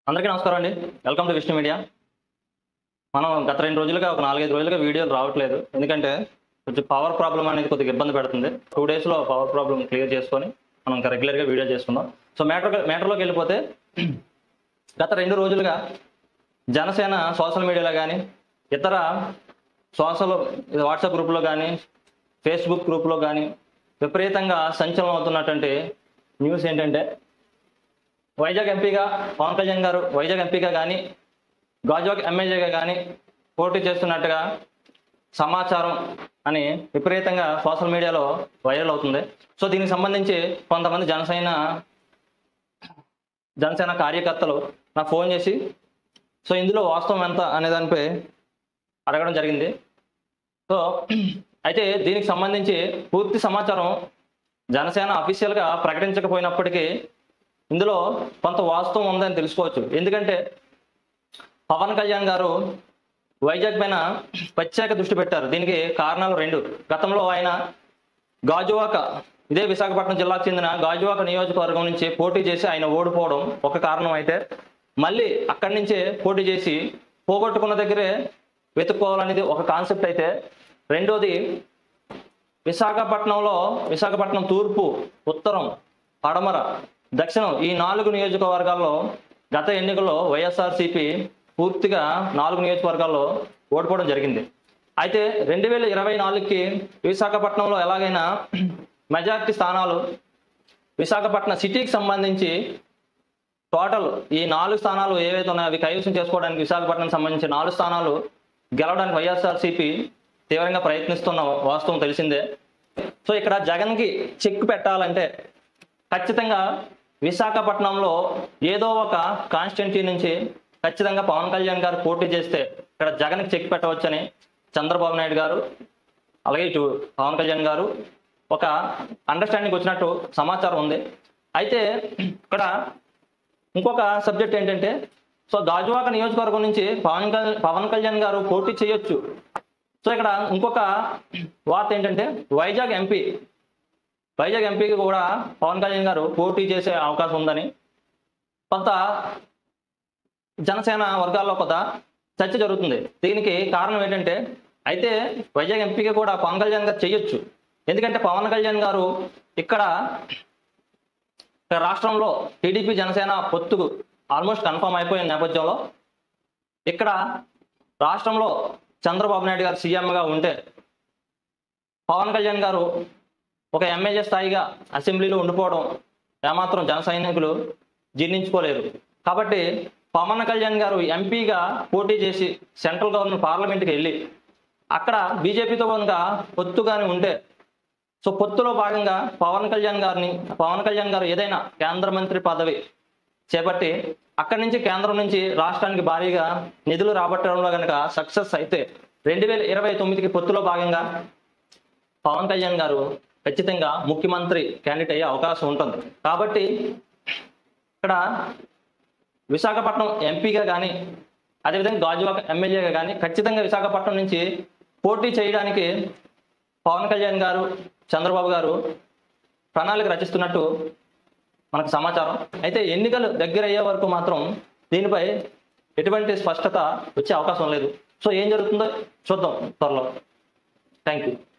అందరికీ నమస్కారం అండి వెల్కమ్ టు విష్ణు మీడియా మనం గత రెండు రోజులుగా ఒక నాలుగైదు రోజులుగా వీడియోలు రావట్లేదు ఎందుకంటే కొంచెం పవర్ ప్రాబ్లం అనేది కొద్దిగా ఇబ్బంది పెడుతుంది టూ డేస్లో పవర్ ప్రాబ్లం క్లియర్ చేసుకొని మనం ఇంకా రెగ్యులర్గా వీడియో చేసుకుందాం సో మ్యాటర్ మ్యాటర్లోకి వెళ్ళిపోతే గత రెండు రోజులుగా జనసేన సోషల్ మీడియాలో కానీ ఇతర సోషల్ వాట్సాప్ గ్రూప్లో కానీ ఫేస్బుక్ గ్రూప్లో కానీ విపరీతంగా సంచలనం అవుతున్నటువంటి న్యూస్ ఏంటంటే వైజాగ్ ఎంపీగా పవన్ కళ్యాణ్ గారు వైజాగ్ ఎంపీగా కానీ గాజువాక్ ఎమ్మెల్యేగా కానీ పోటీ చేస్తున్నట్టుగా సమాచారం అని విపరీతంగా సోషల్ మీడియాలో వైరల్ అవుతుంది సో దీనికి సంబంధించి కొంతమంది జనసేన జనసేన కార్యకర్తలు నాకు ఫోన్ చేసి సో ఇందులో వాస్తవం ఎంత అనే దానిపై అడగడం జరిగింది సో అయితే దీనికి సంబంధించి పూర్తి సమాచారం జనసేన అఫీషియల్గా ప్రకటించకపోయినప్పటికీ ఇందులో కొంత వాస్తవం ఉందని తెలుసుకోవచ్చు ఎందుకంటే పవన్ కళ్యాణ్ గారు వైజాగ్ పైన ప్రత్యేక దృష్టి పెట్టారు దీనికి కారణాలు రెండు గతంలో ఆయన గాజువాక ఇదే విశాఖపట్నం జిల్లాకు చెందిన గాజువాక నియోజకవర్గం నుంచి పోటీ చేసి ఆయన ఓడిపోవడం ఒక కారణం అయితే మళ్ళీ అక్కడి నుంచే పోటీ చేసి పోగొట్టుకున్న దగ్గరే వెతుక్కోవాలనేది ఒక కాన్సెప్ట్ అయితే రెండోది విశాఖపట్నంలో విశాఖపట్నం తూర్పు ఉత్తరం పడమర దక్షిణం ఈ నాలుగు నియోజకవర్గాల్లో గత ఎన్నికల్లో వైఎస్ఆర్సీపీ పూర్తిగా నాలుగు నియోజకవర్గాల్లో ఓడిపోవడం జరిగింది అయితే రెండు వేల ఇరవై నాలుగుకి విశాఖపట్నంలో ఎలాగైనా మెజార్టీ స్థానాలు విశాఖపట్నం సిటీకి సంబంధించి టోటల్ ఈ నాలుగు స్థానాలు ఏవైతే ఉన్నాయో అవి కైవసం చేసుకోవడానికి విశాఖపట్నం సంబంధించి నాలుగు స్థానాలు గెలవడానికి వైఎస్ఆర్సీపీ తీవ్రంగా ప్రయత్నిస్తున్న వాస్తవం తెలిసిందే సో ఇక్కడ జగన్కి చెక్ పెట్టాలంటే ఖచ్చితంగా విశాఖపట్నంలో ఏదో ఒక కాన్స్టిట్యున్సీ నుంచి ఖచ్చితంగా పవన్ కళ్యాణ్ గారు పోటీ చేస్తే ఇక్కడ జగన్కి చెక్ పెట్టవచ్చని చంద్రబాబు నాయుడు గారు అలాగే ఇటు పవన్ కళ్యాణ్ గారు ఒక అండర్స్టాండింగ్ వచ్చినట్టు సమాచారం ఉంది అయితే ఇక్కడ ఇంకొక సబ్జెక్ట్ ఏంటంటే సో గాజువాక నియోజకవర్గం నుంచి పవన్ కళ్యాణ్ పవన్ కళ్యాణ్ గారు పోటీ చేయొచ్చు సో ఇక్కడ ఇంకొక వార్త ఏంటంటే వైజాగ్ ఎంపీ వైజాగ్ ఎంపీకి కూడా పవన్ కళ్యాణ్ గారు పోటీ చేసే అవకాశం ఉందని కొంత జనసేన వర్గాల్లో కొంత చర్చ జరుగుతుంది దీనికి కారణం ఏంటంటే అయితే వైజాగ్ ఎంపీకి కూడా పవన్ కళ్యాణ్ గారు చేయొచ్చు ఎందుకంటే పవన్ కళ్యాణ్ గారు ఇక్కడ ఇక్కడ రాష్ట్రంలో టీడీపీ జనసేన పొత్తుకు ఆల్మోస్ట్ కన్ఫర్మ్ అయిపోయిన నేపథ్యంలో ఇక్కడ రాష్ట్రంలో చంద్రబాబు నాయుడు గారు సీఎంగా ఉంటే పవన్ కళ్యాణ్ గారు ఒక ఎమ్మెల్యే స్థాయిగా అసెంబ్లీలో ఉండిపోవడం ఏమాత్రం జన సైనికులు జీర్ణించుకోలేరు కాబట్టి పవన్ కళ్యాణ్ గారు ఎంపీగా పోటీ చేసి సెంట్రల్ గవర్నమెంట్ పార్లమెంట్కి వెళ్ళి అక్కడ బీజేపీతో కనుక పొత్తుగాని ఉంటే సో పొత్తులో భాగంగా పవన్ కళ్యాణ్ గారిని పవన్ కళ్యాణ్ గారు ఏదైనా కేంద్ర మంత్రి పదవి చేపట్టి అక్కడి నుంచి కేంద్రం నుంచి రాష్ట్రానికి భారీగా నిధులు రాబట్టడంలో కనుక సక్సెస్ అయితే రెండు వేల ఇరవై తొమ్మిదికి పొత్తులో భాగంగా పవన్ కళ్యాణ్ గారు ఖచ్చితంగా ముఖ్యమంత్రి క్యాండిడేట్ అయ్యే అవకాశం ఉంటుంది కాబట్టి ఇక్కడ విశాఖపట్నం ఎంపీగా కానీ అదేవిధంగా గాజువాక ఎమ్మెల్యేగా కానీ ఖచ్చితంగా విశాఖపట్నం నుంచి పోటీ చేయడానికి పవన్ కళ్యాణ్ గారు చంద్రబాబు గారు ప్రణాళిక రచిస్తున్నట్టు మనకు సమాచారం అయితే ఎన్నికలు దగ్గర అయ్యే వరకు మాత్రం దీనిపై ఎటువంటి స్పష్టత వచ్చే అవకాశం లేదు సో ఏం జరుగుతుందో చూద్దాం త్వరలో థ్యాంక్ యూ